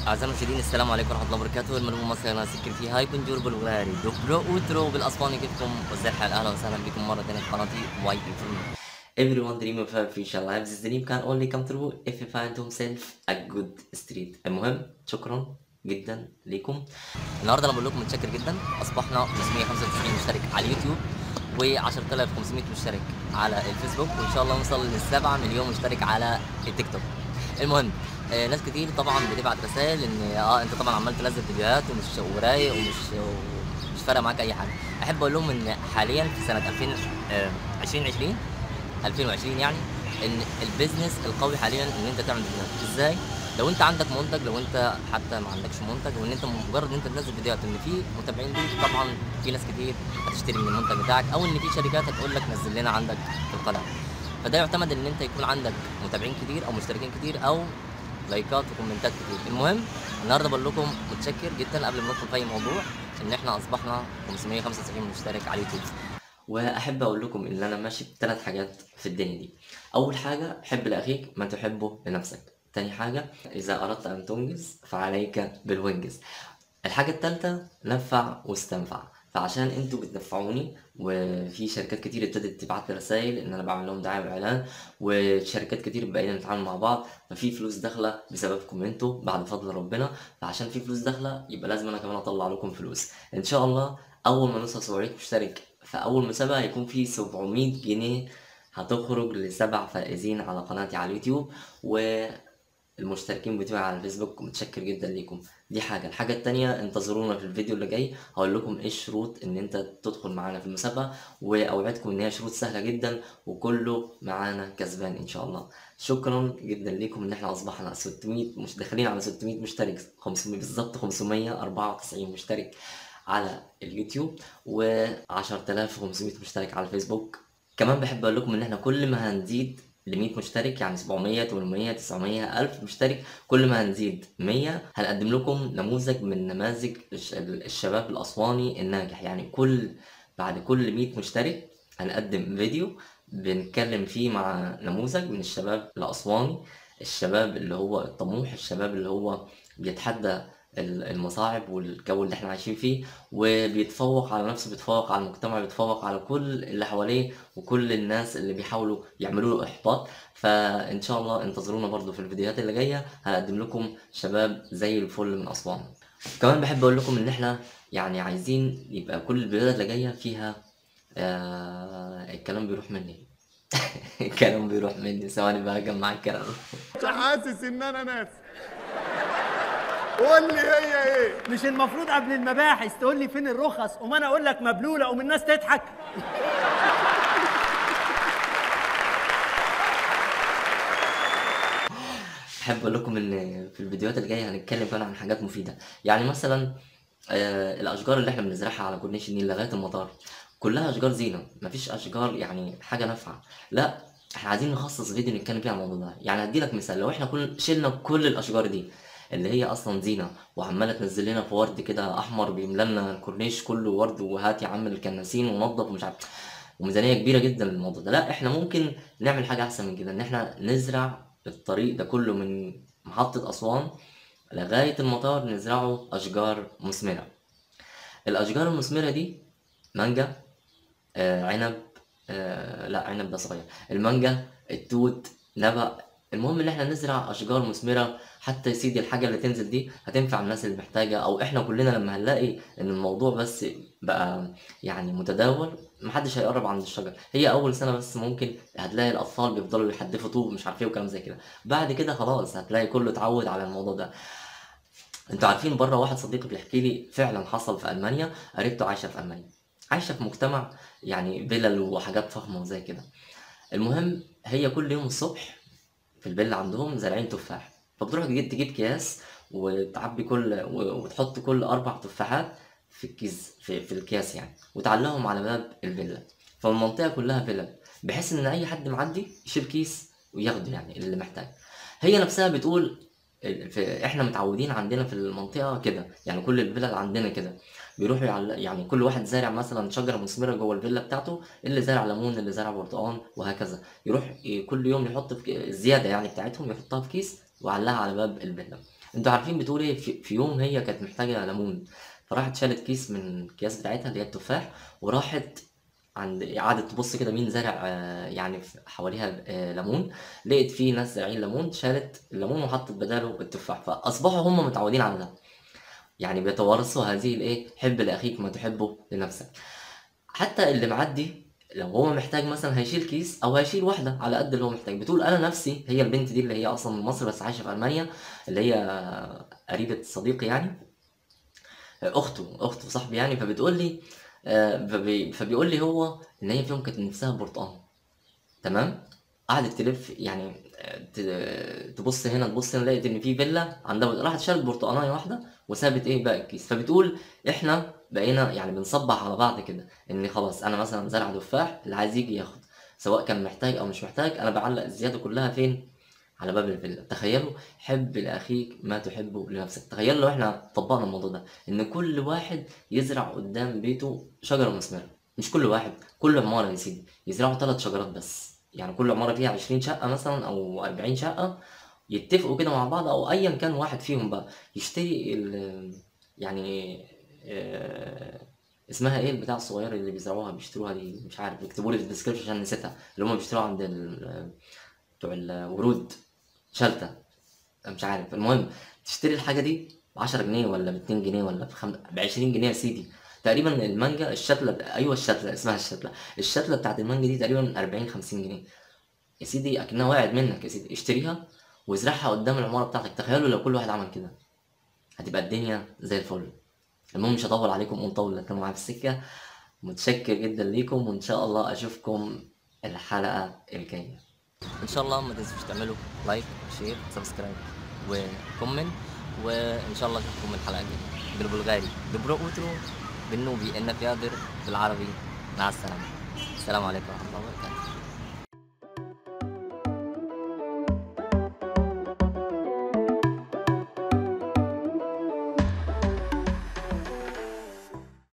أعزائي المشاهدين السلام عليكم ورحمة الله وبركاته المرمى مصر أنا سكر في هاي بنجور بالغاري دوبرو أوترو بالأسباني كيفكم وزي الحال أهلا وسهلا بكم مرة ثانية في قناتي واي بي Everyone dream of a future lives This dream can only come true if you find himself a good street المهم شكرا جدا ليكم النهارده انا بقول لكم متشكر جدا اصبحنا 595 مشترك على اليوتيوب و10500 مشترك على الفيسبوك وان شاء الله نوصل ل 7 مليون مشترك على التيك توك المهم آه ناس كتير طبعا بتبعت رسائل ان اه انت طبعا عمال تنزل فيديوهات ومش ورايق ومش ومش فارقه معاك اي حاجه احب اقول لهم ان حاليا في سنه 2000 آه 2020 2020 يعني ان البيزنس القوي حاليا ان انت تعمل فيديوهات ازاي لو انت عندك منتج لو انت حتى ما عندكش منتج وان انت مجرد ان انت تنزل فيديوهات ان في متابعين ليك طبعا في ناس كتير هتشتري من المنتج بتاعك او ان في شركات هتقول لك نزل لنا عندك في القناه فده يعتمد ان انت يكون عندك متابعين كتير او مشتركين كتير او لايكات وكومنتات كتير المهم النهارده بقول لكم متشكر جدا قبل ما ندخل في اي موضوع ان احنا اصبحنا 595 مشترك على اليوتيوب واحب اقول لكم ان انا ماشي بثلاث حاجات في الدنيا دي اول حاجه حب لاخيك ما تحبه لنفسك تاني حاجة إذا أردت أن تنجز فعليك بالوينجز الحاجة التالتة نفع واستنفع فعشان انتوا بتنفعوني وفي شركات كتير ابتدت تبعت لي رسائل ان انا بعمل لهم دعايه واعلان وشركات كتير بقينا نتعامل مع بعض ففي فلوس داخله بسببكم انتوا بعد فضل ربنا فعشان في فلوس داخله يبقى لازم انا كمان اطلع لكم فلوس ان شاء الله اول ما نوصل 700 مشترك في اول مسابقه هيكون في 700 جنيه هتخرج لسبع فائزين على قناتي على اليوتيوب و المشتركين بتوعي على الفيسبوك متشكر جدا ليكم دي حاجة الحاجة التانية انتظرونا في الفيديو اللي جاي هقول لكم ايه الشروط ان انت تدخل معانا في المسابقة واوعدكم ان هي شروط سهلة جدا وكله معانا كسبان ان شاء الله شكرا جدا ليكم ان احنا اصبحنا 600 مش داخلين على 600 مشترك 500 بالظبط 594 مشترك على اليوتيوب و 10500 مشترك على الفيسبوك كمان بحب اقول لكم ان احنا كل ما هنزيد ل 100 مشترك يعني 700 800 900 1000 مشترك كل ما هنزيد 100 هنقدم لكم نموذج من نماذج الشباب الاسواني الناجح يعني كل بعد كل 100 مشترك هنقدم فيديو بنتكلم فيه مع نموذج من الشباب الاسواني الشباب اللي هو الطموح الشباب اللي هو بيتحدى المصاعب والجو اللي احنا عايشين فيه وبيتفوق على نفسه بيتفوق على المجتمع بيتفوق على كل اللي حواليه وكل الناس اللي بيحاولوا يعملوا له احباط فان شاء الله انتظرونا برضو في الفيديوهات اللي جايه هنقدم لكم شباب زي الفل من اسوان كمان بحب اقول لكم ان احنا يعني عايزين يبقى كل الفيديوهات اللي جايه فيها آه الكلام بيروح مني الكلام بيروح مني ثواني بقى اجمع الكلام حاسس ان انا ناس قول لي هي ايه مش المفروض قبل المباحث تقول لي فين الرخص وما انا اقول لك مبلوله قوم الناس تضحك احب اقول لكم ان في الفيديوهات اللي جايه هنتكلم كمان عن حاجات مفيده يعني مثلا آه الاشجار اللي احنا بنزرعها على كورنيش النيل لغايه المطار كلها اشجار زينه مفيش اشجار يعني حاجه نافعه لا احنا عايزين نخصص فيديو نتكلم فيه عن الموضوع ده يعني هدي لك مثال لو احنا كل شلنا كل الاشجار دي اللي هي اصلا زينه وعماله تنزل لنا في ورد كده احمر بيملى لنا الكورنيش كله ورد وهات يا عم الكناسين ونظف ومش عارف وميزانيه كبيره جدا للموضوع ده لا احنا ممكن نعمل حاجه احسن من كده ان احنا نزرع الطريق ده كله من محطه اسوان لغايه المطار نزرعه اشجار مثمره الاشجار المثمره دي مانجا آه عنب آه لا عنب ده صغير المانجا التوت نبق المهم ان احنا نزرع اشجار مثمره حتى يا سيدي الحاجه اللي تنزل دي هتنفع الناس اللي محتاجه او احنا كلنا لما هنلاقي ان الموضوع بس بقى يعني متداول محدش هيقرب عند الشجر هي اول سنه بس ممكن هتلاقي الاطفال بيفضلوا يحدفوا طوب مش عارف ايه وكلام زي كده بعد كده خلاص هتلاقي كله اتعود على الموضوع ده انتوا عارفين بره واحد صديقي بيحكي لي فعلا حصل في المانيا قريبته عايشه في المانيا عايشه في مجتمع يعني فيلل وحاجات فخمه وزي كده المهم هي كل يوم الصبح في الفيلا عندهم زارعين تفاح فبتروح تجيب تجيب اكياس وتعبي كل وتحط كل اربع تفاحات في الكيس في, في الكياس يعني وتعلقهم على باب الفيلا فالمنطقه كلها فيلا بحيث ان اي حد معدي يشيل كيس وياخده يعني اللي محتاج هي نفسها بتقول في احنا متعودين عندنا في المنطقه كده يعني كل الفيلا عندنا كده بيروحوا يعلق يعني كل واحد زارع مثلا شجره مثمره جوه الفيلا بتاعته اللي زارع ليمون اللي زارع برتقال وهكذا يروح ي- كل يوم يحط في ك- الزياده يعني بتاعتهم يحطها في كيس ويعلقها على باب الفيلا انتوا عارفين بتقول ايه في, في يوم هي كانت محتاجه ليمون فراحت شالت كيس من الكياس بتاعتها اللي هي التفاح وراحت عند قعدت تبص كده مين زرع آه، يعني في- حواليها آه، ليمون لقيت في ناس زارعين ليمون شالت الليمون وحطت بداله التفاح فاصبحوا هم متعودين على ده يعني بيتوارثوا هذه الايه حب لاخيك ما تحبه لنفسك حتى اللي معدي لو هو محتاج مثلا هيشيل كيس او هيشيل واحده على قد اللي هو محتاج بتقول انا نفسي هي البنت دي اللي هي اصلا من مصر بس عايشه في المانيا اللي هي قريبه صديقي يعني اخته اخته صاحبي يعني فبتقول لي آه، فبي- فبيقول لي هو ان هي في يوم كانت نفسها برتقال تمام قعدت تلف يعني آه، ت- تبص هنا تبص هنا لقيت ان في فيلا عندها راحت شالت برتقانيه واحده وسابت ايه باقي الكيس فبتقول احنا بقينا يعني بنصبح على بعض كده ان خلاص انا مثلا زرع تفاح اللي عايز يجي ياخد سواء كان محتاج او مش محتاج انا بعلق الزياده كلها فين على باب الفيلا تخيلوا حب لاخيك ما تحبه لنفسك تخيلوا لو احنا طبقنا الموضوع ده ان كل واحد يزرع قدام بيته شجره مثمره مش كل واحد كل عماره يا سيدي يزرعوا ثلاث شجرات بس يعني كل عماره فيها 20 شقه مثلا او 40 شقه يتفقوا كده مع بعض او ايا كان واحد فيهم بقى يشتري ال يعني آه، اسمها ايه البتاع الصغيره اللي بيزرعوها بيشتروها دي مش عارف اكتبوا لي في الديسكربشن عشان نسيتها اللي هم بيشتروها عند ال- بتوع الورود شلتة مش عارف المهم تشتري الحاجة دي ب 10 جنيه ولا ب 2 جنيه ولا ب 20 جنيه يا سيدي تقريبا المانجا الشتلة ايوه الشتلة اسمها الشتلة الشتلة بتاعت المانجا دي تقريبا 40 50 جنيه يا سيدي اكنها وقعت منك يا سيدي اشتريها وازرعها قدام العمارة بتاعتك تخيلوا لو كل واحد عمل كده هتبقى الدنيا زي الفل المهم مش هطول عليكم ونطول لكن معايا في السكة متشكر جدا ليكم وان شاء الله اشوفكم الحلقة الجاية ان شاء الله ما تنسوش تعملوا لايك شير سبسكرايب وكومنت وان شاء الله اشوفكم الحلقه الجايه بالبلغاري دبرو اوترو بالنوبي ان فيادر بالعربي مع السلامه السلام عليكم ورحمه الله وبركاته